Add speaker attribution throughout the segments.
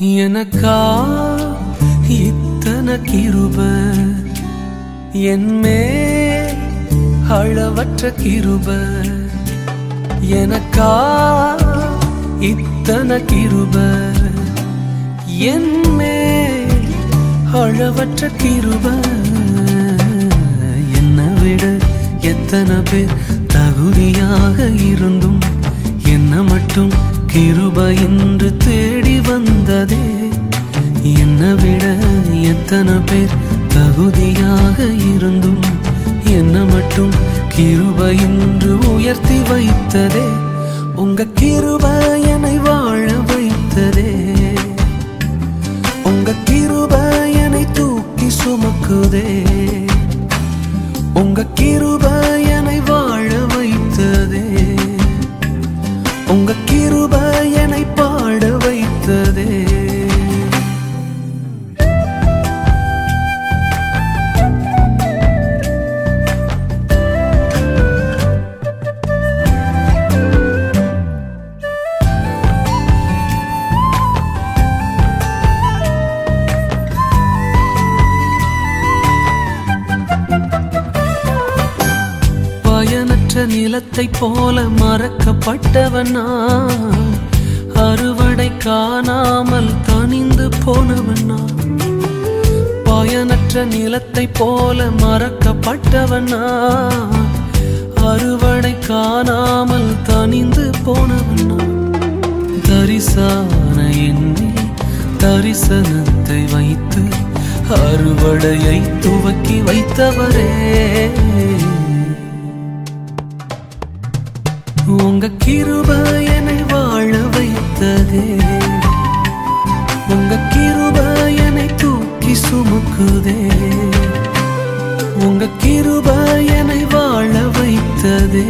Speaker 1: எனக்கா இத்தனை கிருப என்மே அளவற்ற கிருப எனக்கா இத்தனை கிருப என்மே அளவற்ற கிருப என்னை விட எத்தனை பேர் தகுதியாக இருந்தும் என்ன மட்டும் கிருப என்று தேடி வந்ததே என்னை விட எத்தனை பேர் தகுதியாக இருந்தும் என்ன மட்டும் கிருப என்று உயர்த்தி வைத்ததே உங்க கிருப என்னை வாழ வைத்ததே உங்க கிருப என்னை தூக்கி சுமக்குதே உங்க கிருப என்னை வாழ வைத்ததே உங்க கிருப என்னை பாட வைத்ததே பயனற்ற நிலத்தை போல மறக்கப்பட்டவன் நான் அறுவடை காணாமல் தனிந்து போனவன் நான் பயனற்ற நிலத்தை போல மறக்கப்பட்டவன் நான் அறுவடை காணாமல் தனிந்து போனவன் நான் தரிசான எண்ணில் தரிசனத்தை வைத்து அறுவடையை துவக்கி வைத்தவரே உங்க கிருப என்னை வாழ வைத்ததே உங்க கிருப என்னை தூக்கி சுமக்குதே உங்க கிருப என்னை வாழ வைத்ததே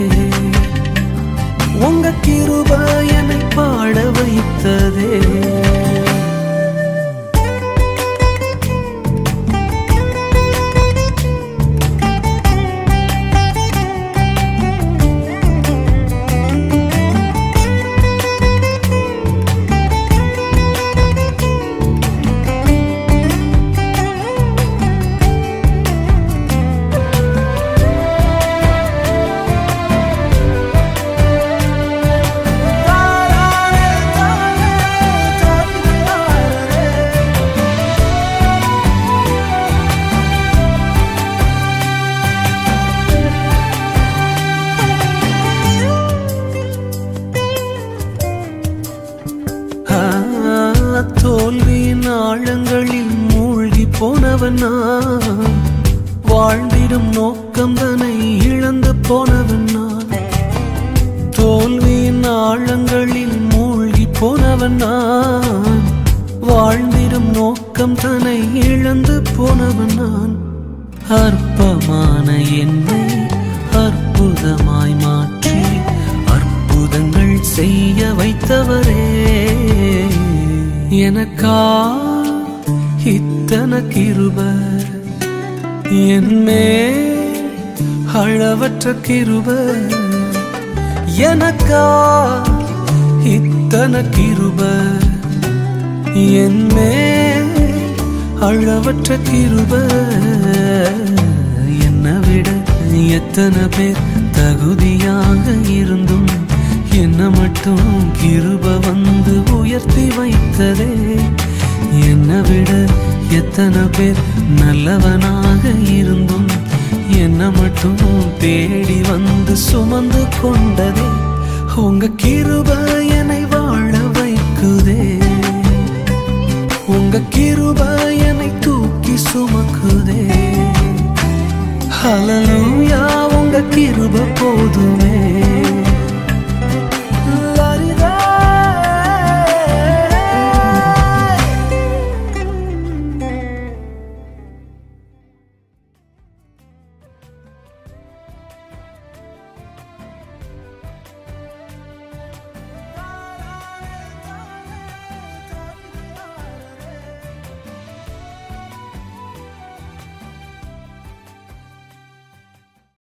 Speaker 1: உங்க கிருப என்னை பாட வைத்ததே ஆ, தோல்வியின் ஆழங்களில் மூழ்கி போனவன் நான் வாழ்ந்திடும் நோக்கம் தன்னை இழந்து போனவன் நான் தோல்வியின் ஆழங்களில் மூழ்கி போனவன் நான் வாழ்ந்திடும் நோக்கம் தன்னை இழந்து போனவன் நான் அற்பமான என்னை அற்புதமாய் மாற்றி அற்புதங்கள் செய்ய வைத்தவரே எனக்கா இத்தனை கிருப என்மே அளவற்ற கிருப எனக்கா இத்தனை கிருப என்மே அளவற்ற கிருப என்னை விட எத்தனை பேர் தகுதியாக இருந்தும் என்ன மட்டும் கிருப வந்து உயர்த்தி வைத்ததே என்னை விட எத்தனை பேர் நல்லவனாக இருந்தும் என்ன மட்டும் தேடி வந்து சுமந்து கொண்டதே உங்க கிருப என்னை வாழ வைக்குதே உங்க கிருப என்னை தூக்கி சுமக்குதே ஹalleluya உங்க கிருப போதுமே